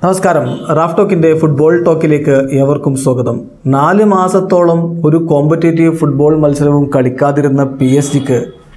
നമസ്കാരം Raf ടോക്കിന്റെ football ടോക്കിലേക്ക് ഏവർക്കും സ്വാഗതം നാല് മാസത്തോളം ഒരു കോമ്പറ്റേറ്റീവ് ഫുട്ബോൾ മത്സരവും കളിക്കാതിരുന്ന പി എസ് ജിക്ക്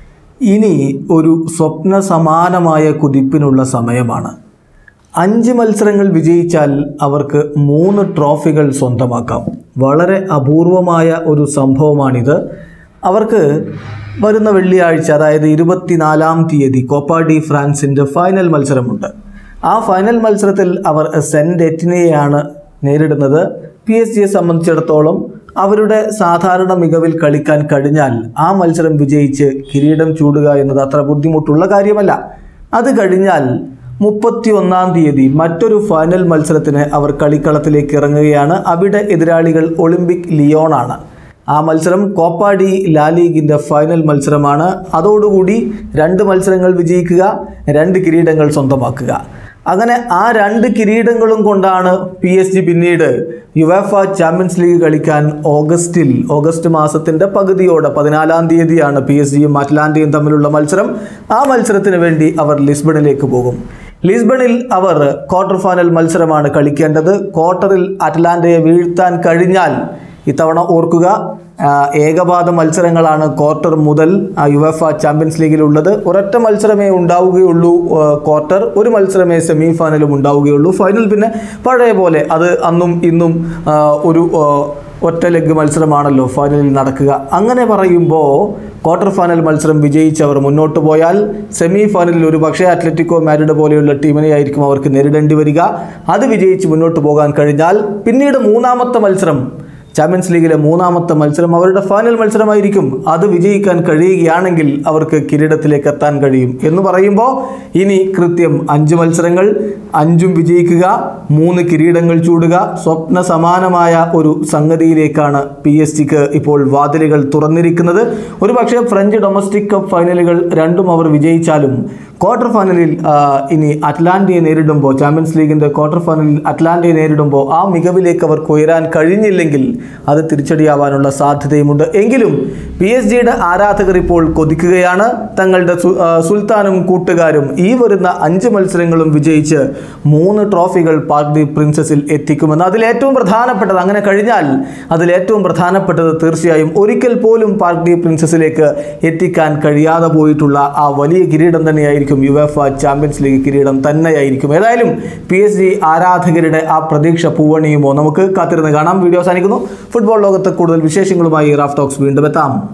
ഇനി ഒരു സ്വപ്ന സമാനമായ കുതിപ്പിനുള്ള സമയമാണ് അഞ്ച് മത്സരങ്ങൾ വിജയിച്ചാൽ അവർക്ക് മൂന്ന് ട്രോഫികൾ സ്വന്തമാക്കാം വളരെ അപൂർവമായ ഒരു സംഭവമാണിത് അവർക്ക് വരുന്ന വെള്ളിയാഴ്ച അതായത് ഇരുപത്തിനാലാം തീയതി കോപ്പ ഡി ഫ്രാൻസിൻ്റെ ഫൈനൽ മത്സരമുണ്ട് ആ ഫൈനൽ മത്സരത്തിൽ അവർ സെൻറ്റ് എറ്റിനെയാണ് നേരിടുന്നത് പി എസ് ജിയെ സംബന്ധിച്ചിടത്തോളം അവരുടെ സാധാരണ മികവിൽ കളിക്കാൻ കഴിഞ്ഞാൽ ആ മത്സരം വിജയിച്ച് കിരീടം ചൂടുക എന്നത് അത്ര ബുദ്ധിമുട്ടുള്ള കാര്യമല്ല അത് കഴിഞ്ഞാൽ മുപ്പത്തി ഒന്നാം തീയതി മറ്റൊരു ഫൈനൽ മത്സരത്തിന് അവർ കളിക്കളത്തിലേക്ക് ഇറങ്ങുകയാണ് അവിടെ എതിരാളികൾ ഒളിമ്പിക് ലിയോണാണ് ആ മത്സരം കോപ്പ ഡി ലാ ലീഗിൻ്റെ ഫൈനൽ മത്സരമാണ് അതോടുകൂടി രണ്ട് മത്സരങ്ങൾ വിജയിക്കുക രണ്ട് കിരീടങ്ങൾ സ്വന്തമാക്കുക അങ്ങനെ ആ രണ്ട് കിരീടങ്ങളും കൊണ്ടാണ് പി എസ് ജി പിന്നീട് യുവേഫ ചാമ്പ്യൻസ് ലീഗ് കളിക്കാൻ ഓഗസ്റ്റിൽ ഓഗസ്റ്റ് മാസത്തിൻ്റെ പകുതിയോടെ പതിനാലാം തീയതിയാണ് പി എസ് ജിയും അറ്റ്ലാന്റയും തമ്മിലുള്ള മത്സരം ആ മത്സരത്തിന് വേണ്ടി അവർ ലിസ്ബണിലേക്ക് പോകും ലിസ്ബണിൽ അവർ ക്വാർട്ടർ ഫൈനൽ മത്സരമാണ് കളിക്കേണ്ടത് ക്വാർട്ടറിൽ അറ്റ്ലാന്റയെ വീഴ്ത്താൻ കഴിഞ്ഞാൽ ഇത്തവണ ഓർക്കുക ആ, ഏകപാദ മത്സരങ്ങളാണ് ക്വാർട്ടർ മുതൽ യുവഫ ചാമ്പ്യൻസ് ലീഗിലുള്ളത് ഒരൊറ്റ മത്സരമേ ഉണ്ടാവുകയുള്ളൂ ആ, ക്വാർട്ടർ ഒരു മത്സരമേ സെമി ഫൈനലും ഉണ്ടാവുകയുള്ളൂ ഫൈനൽ പിന്നെ പഴയ പോലെ അത് അന്നും ഇന്നും ആ, ഒരു ആ, ഒറ്റ ലെഗ് മത്സരമാണല്ലോ ഫൈനലിൽ നടക്കുക അങ്ങനെ പറയുമ്പോൾ ക്വാർട്ടർ ഫൈനൽ മത്സരം വിജയിച്ചവർ മുന്നോട്ട് പോയാൽ സെമി ഫൈനലിൽ ഒരു പക്ഷേ അത്ലറ്റിക്കോ മാരിഡ് പോലെയുള്ള ടീമിനെ ആയിരിക്കും അവർക്ക് നേരിടേണ്ടി വരിക അത് വിജയിച്ച് മുന്നോട്ട് പോകാൻ കഴിഞ്ഞാൽ പിന്നീട് മൂന്നാമത്തെ മത്സരം ചാമ്പ്യൻസ് ലീഗിലെ മൂന്നാമത്തെ മത്സരം അവരുടെ ഫൈനൽ മത്സരമായിരിക്കും അത് വിജയിക്കാൻ കഴിയുകയാണെങ്കിൽ അവർക്ക് കിരീടത്തിലേക്ക് എത്താൻ കഴിയും എന്ന് പറയുമ്പോൾ ഇനി കൃത്യം അഞ്ച് മത്സരങ്ങൾ അഞ്ചും വിജയിക്കുക മൂന്ന് കിരീടങ്ങൾ ചൂടുക സ്വപ്ന സമാനമായ ഒരു സംഗതിയിലേക്കാണ് പി എസ് ജിക്ക് ഇപ്പോൾ വാതിലുകൾ തുറന്നിരിക്കുന്നത് ഒരുപക്ഷെ ഫ്രഞ്ച് ഡൊമസ്റ്റിക് കപ്പ് ഫൈനലുകൾ രണ്ടും അവർ വിജയിച്ചാലും ക്വാർട്ടർ ഫൈനലിൽ ആ, ഇനി അറ്റ്ലാന്റയെ നേരിടുമ്പോൾ ചാമ്പ്യൻസ് ലീഗിൻ്റെ ക്വാർട്ടർ ഫൈനലിൽ അറ്റ്ലാന്റയെ നേരിടുമ്പോൾ ആ മികവിലേക്ക് അവർക്ക് ഉയരാൻ കഴിഞ്ഞില്ലെങ്കിൽ അത് തിരിച്ചടിയാവാനുള്ള സാധ്യതയുമുണ്ട് എങ്കിലും പി എസ് ജിയുടെ ആരാധകർ ഇപ്പോൾ കൊതിക്കുകയാണ് തങ്ങളുടെ സു- ആ, സുൽത്താനും കൂട്ടുകാരും ഈ വരുന്ന അഞ്ച് മത്സരങ്ങളും വിജയിച്ച് മൂന്ന് ട്രോഫികൾ പാർക്ക് ദി പ്രിൻസസിൽ എത്തിക്കുമെന്ന് അതിലേറ്റവും പ്രധാനപ്പെട്ടത് അങ്ങനെ കഴിഞ്ഞാൽ അതിലേറ്റവും പ്രധാനപ്പെട്ടത് തീർച്ചയായും ഒരിക്കൽ പോലും പാർക്ക് ഡി പ്രിൻസസിലേക്ക് എത്തിക്കാൻ കഴിയാതെ പോയിട്ടുള്ള ആ വലിയ കിരീടം തന്നെയായിരിക്കും യുവേഫ ചാമ്പ്യൻസ് ലീഗ് കിരീടം തന്നെയായിരിക്കും ഏതായാലും പി എസ് ജി ആരാധകരുടെ ആ പ്രതീക്ഷ പൂവണിയുമോ നമുക്ക് കാത്തിരുന്ന് കാണാം വീഡിയോ അവസാനിക്കുന്നു ഫുട്ബോൾ ലോകത്ത് കൂടുതൽ വിശേഷങ്ങളുമായി റാഫ് ടോക്സ് വീണ്ടും എത്താം